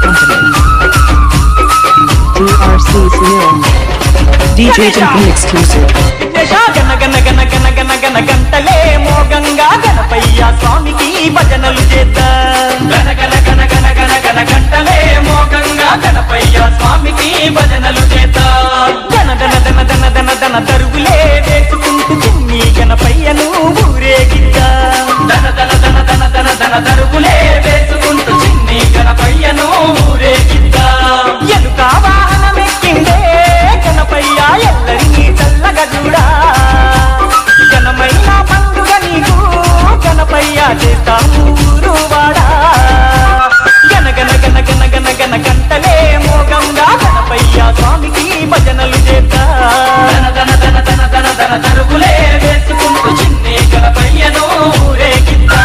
Company. DRC Sunil. DJ Temple exclusive. Vighnesha గన గన గన గన గన గన గంటలే మోగంగా గణపయ్య స్వామికి భజనలు చేద్దాం గన గన గన గన గన గన గంటలే మోగంగా గణపయ్య స్వామికి భజనలు చేద్దాం ధన ధన ధన ధన ధన ధన తరుగులే వేసుకుంటూ చిన్ని గణపయ్యను ఊరేగిద్దాం ధన ధన ధన ధన ధన ధన తరుగులే వేసుకుంటూ చిన్ని గణపయ్యను ఊరేగిద్దాం ఎలుక వాహనమెక్కిందే గణపయ్య ఎల్లరినీ చల్లగా చూడా ఘనమైన పండుగ నీకు గణపయ్య చేస్తాము ఊరువాడా గన గన గన గన గన గన గంటలే మోగంగా గణపయ్య స్వామికి భజనలు చేద్దా ధన ధన ధన ధన ధన ధన తరుగులే వేసుకుంటూ చిన్ని గణపయ్యను ఊరేగిద్దా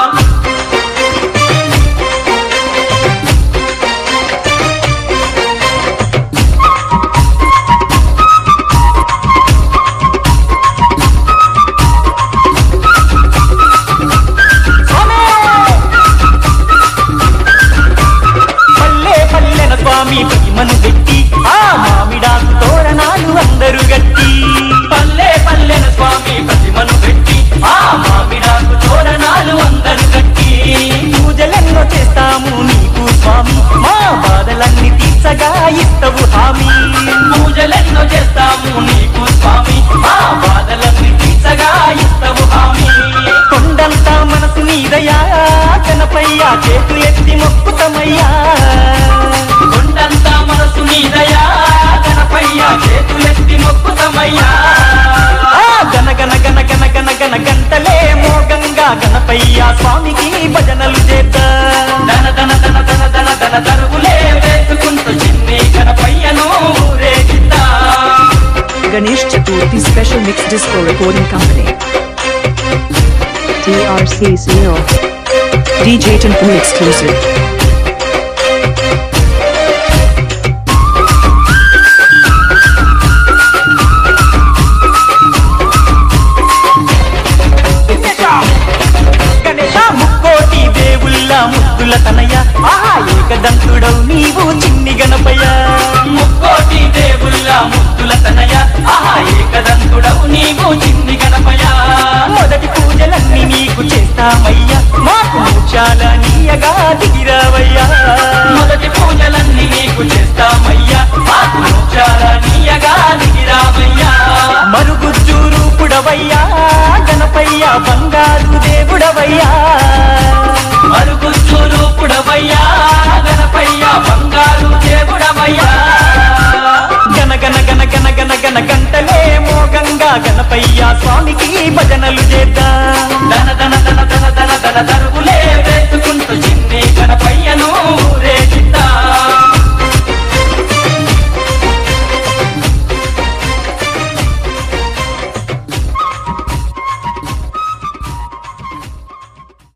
పల్లె పల్లెన స్వామి ప్రతిమను పెట్టి ఆ మామిడాకు తోరణాలు అందరూ గట్టి పల్లె పల్లెన స్వామి ప్రతిమను పెట్టి ఆ మామిడాకు తోరణాలు అందరూ గట్టి పూజలెన్నో చేస్తాము నీకు స్వామి మా బాధలన్నీ తీర్చగా ఇస్తవు హామీ పూజలెన్నో చేస్తాము నీకు స్వామి మా బాధలన్నీ తీర్చగా ఇస్తవు హామీ కొండంతా మనసు నీదయా గణపయ్యా చేతులు ఎత్తి మొక్కుతమయ్యా కొండంతా మనసు నీదయా గణపయ్యా చేతులు ఎత్తి మొక్కుతమయ్యా ఆ గన గన గన గన గన గన గంటలే మోగంగా గణపయ్యా స్వామికి భజనలు చేద్దా ధన ధన ధన ధన ధన ధన తరుగులే వేసుకుంటూ చిన్ని గణపయ్యను ఊరేగిద్దా Ganesh Chaturthi Special Mix Disco Recording Company. DRC Sunil. DJ Temple exclusive. Ganesha Ganesha ముక్కోటి దేవుళ్ళ ముద్దుల తనయ ఆహా ఏకదంతుడవు నీవు చిన్ని గణపయ్య ముక్కోటి దేవుళ్ళ ముద్దుల తనయ ఆహా ఏకదంతుడవు నీవు చిన్ని గణపయ్య మొదటి పూజలన్నీ నీకు చేస్తామయ్యా మాకు ముత్యాల నీయగా దిగిరావయ్యా మొదటి పూజలన్నీ నీకు చేస్తామయ్యా మాకు ముత్యాల నీయగా దిగిరావయ్యా మరుగుజ్జు రూపుడవయ్యా గణపయ్య బంగారు దేవుడవయ్యా మరుగుజ్జు రూపుడవయ్యా గణపయ్య బంగారు దేవుడవయ్యా గన గన గన గన గన గన గంటలే మోగంగా గణపయ్య స్వామికి భజనలు చేద్దాం ధన ధన ధన ధన ధన ధన తరుగులే వేసి